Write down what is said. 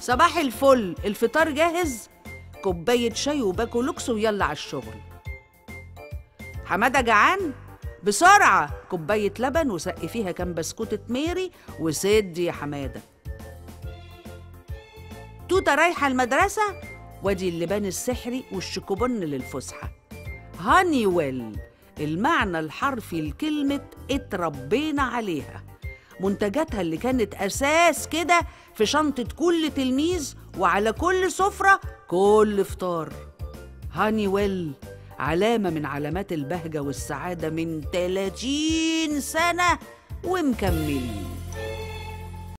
صباح الفل الفطار جاهز كوباية شاي وباكولوكس ويلا على الشغل حمادة جعان بسرعة كوباية لبن وسقي فيها كام بسكوتة ميري وسد يا حمادة توتة رايحة المدرسة وادي اللبان السحري والشوكوبن للفسحة هاني ويل المعنى الحرفي لكلمة اتربينا عليها منتجاتها اللي كانت أساس كده في شنطة كل تلميذ وعلى كل سفرة كل فطار هاني ويل علامة من علامات البهجة والسعادة من 30 سنة ومكملين